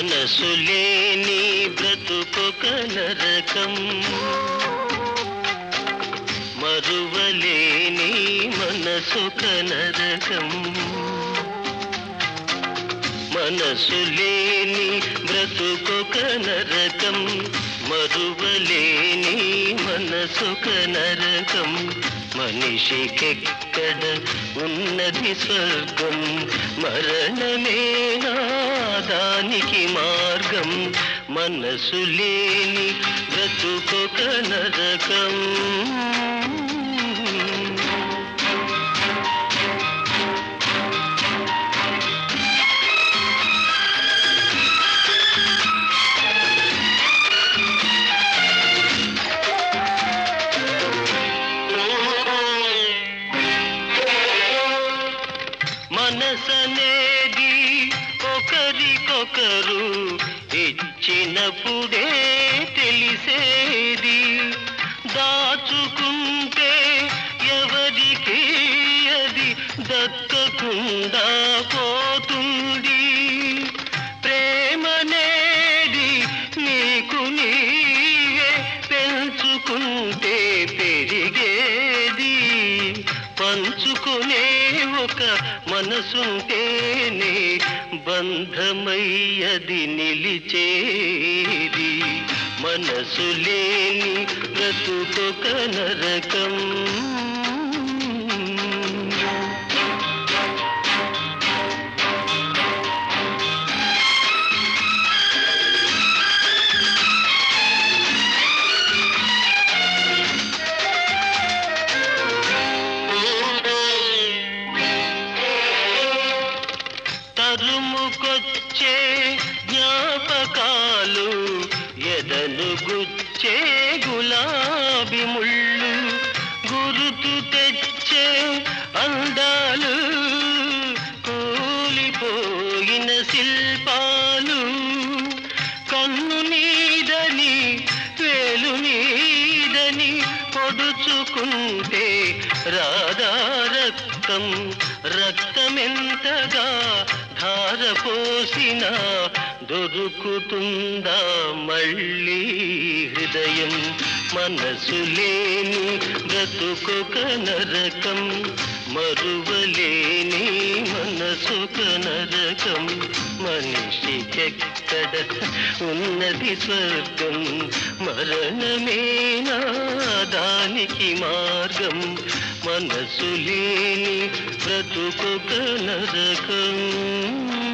మనసు లేని బ్రతుకొక నరకం మరువలేని మనసొక నరకం మనసు లేని బ్రతుకొక నరకం మరువలేని మనసొక నరకం మనిషికెక్కడ ఉన్నది స్వర్గం మరణమేనా దానికి మార్గం మనసు లేని బ్రతుకొక నరకం మనసనేది ఒకరికొకరు ఇచ్చినప్పుడే తెలిసేది దాచుకుంటే ఎవరికి అది దక్కకుండా పోతుంది ప్రేమనేది నీకు నీవే పెంచుకుంటే పెరిగేది పంచుకునే ఒక మనసుంటేనే బంధమయ్యది నిలిచేది మనసు లేని బ్రతుకొక నరకం తరుముకొచ్చే జ్ఞాపకాలు ఎదను గుచ్చే గులాబీ ముళ్ళు గురుతు తెచ్చే అందాలు కూలిపోయిన శిల్పాలు కన్ను నీదని వేలు నీదని పొడుచుకుంటే రాధా రక్తం రక్తమెంతగా ధార పోసిన దొరుకుతుందా మళ్ళీ హృదయం మనసు లేని బ్రతుకొక నరకం మరువలేని మనసొక నరకం మనిషికెక్కడ ఉన్నది స్వర్గం మరణమేనా దానికి మార్గం మనసు లేని బ్రతుకొక నరకం